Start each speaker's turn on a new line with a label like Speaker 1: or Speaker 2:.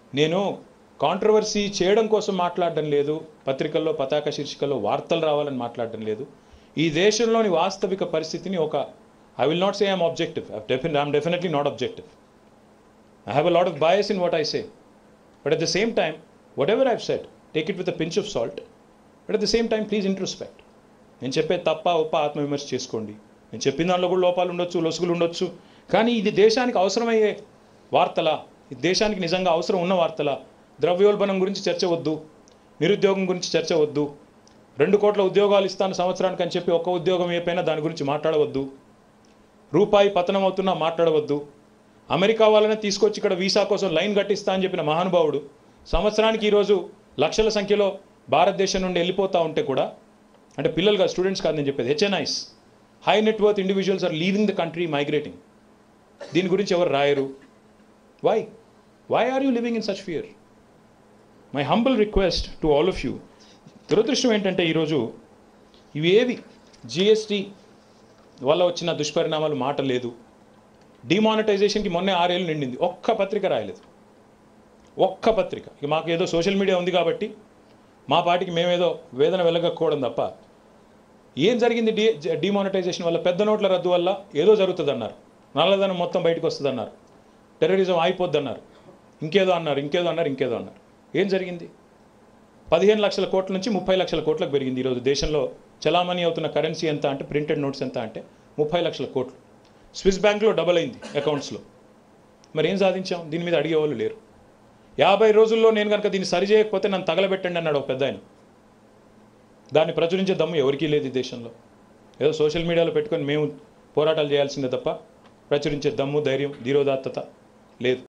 Speaker 1: నేను కాంట్రవర్సీ చేయడం కోసం మాట్లాడడం లేదు పత్రికల్లో పతాక శీర్షికల్లో వార్తలు రావాలని మాట్లాడడం లేదు ఈ దేశంలోని వాస్తవిక పరిస్థితిని ఒక I will not say I'm objective definite I'm definitely not objective I have a lot of bias in what I say but at the same time whatever I've said take it with a pinch of salt but at the same time please introspect నేను చెప్పే తప్ప ఒప్ప ఆత్మవిమర్శ చేసుకోండి నేను చెప్పిన దానిలో కూడా లోపాలు ఉండొచ్చు లొసుగులు ఉండొచ్చు కానీ ఇది దేశానికి అవసరమయ్యే వార్తలా ఇది దేశానికి నిజంగా అవసరం ఉన్న వార్తలా ద్రవ్యోల్బణం గురించి చర్చ వద్దు నిరుద్యోగం గురించి చర్చ వద్దు రెండు కోట్ల ఉద్యోగాలు ఇస్తాను సంవత్సరానికి అని చెప్పి ఒక్క ఉద్యోగం ఏపైనా దాని గురించి మాట్లాడవద్దు రూపాయి పతనం అవుతున్నా మాట్లాడవద్దు అమెరికా వాళ్ళని తీసుకొచ్చి ఇక్కడ వీసా కోసం లైన్ కట్టిస్తా అని చెప్పిన మహానుభావుడు సంవత్సరానికి ఈరోజు లక్షల సంఖ్యలో భారతదేశం నుండి వెళ్ళిపోతూ ఉంటే కూడా అంటే పిల్లలు కాదు స్టూడెంట్స్ కాదు నేను చెప్పేది HNIs high net worth individuals are leaving the country migrating దీని గురించి ఎవరు రాయరు why why are you living in such fear my humble request to all of you దురదృష్టం ఏంటంటే ఈరోజు ఇవి ఏవి జిఎస్టీ వల్ల వచ్చిన దుష్పరిణామాలు మాట లేదు డిమానిటైజేషన్కి మొన్నే ఆరేళ్ళు నిండింది ఒక్క పత్రిక రాయలేదు ఒక్క పత్రిక ఇక మాకు ఏదో సోషల్ మీడియా ఉంది కాబట్టి మా పాటికి మేమేదో వేదన వెలగకపోవడం తప్ప ఏం జరిగింది డి డిమానిటైజేషన్ వల్ల పెద్ద నోట్ల రద్దు వల్ల ఏదో జరుగుతుంది అన్నారు నల్లధనం మొత్తం బయటకు వస్తుంది అన్నారు టెర్రరిజం అయిపోద్ది అన్నారు ఇంకేదో అన్నారు ఇంకేదో అన్నారు ఇంకేదో అన్నారు ఏం జరిగింది పదిహేను లక్షల కోట్ల నుంచి ముప్పై లక్షల కోట్లకు పెరిగింది ఈరోజు దేశంలో చలామణి అవుతున్న కరెన్సీ ఎంత అంటే ప్రింటెడ్ నోట్స్ ఎంత అంటే ముప్పై లక్షల కోట్లు స్విస్ బ్యాంక్లో డబల్ అయింది అకౌంట్స్లో మరి ఏం సాధించాం దీని మీద అడిగేవాళ్ళు లేరు యాభై రోజుల్లో నేను కనుక దీన్ని సరి చేయకపోతే నన్ను తగలబెట్టండి అన్నాడు ఒక పెద్ద ఆయన దాన్ని ప్రచురించే దమ్ము ఎవరికీ లేదు ఈ దేశంలో ఏదో సోషల్ మీడియాలో పెట్టుకొని మేము పోరాటాలు చేయాల్సిందే తప్ప ప్రచురించే దమ్ము ధైర్యం ధీరోదాత్తత లేదు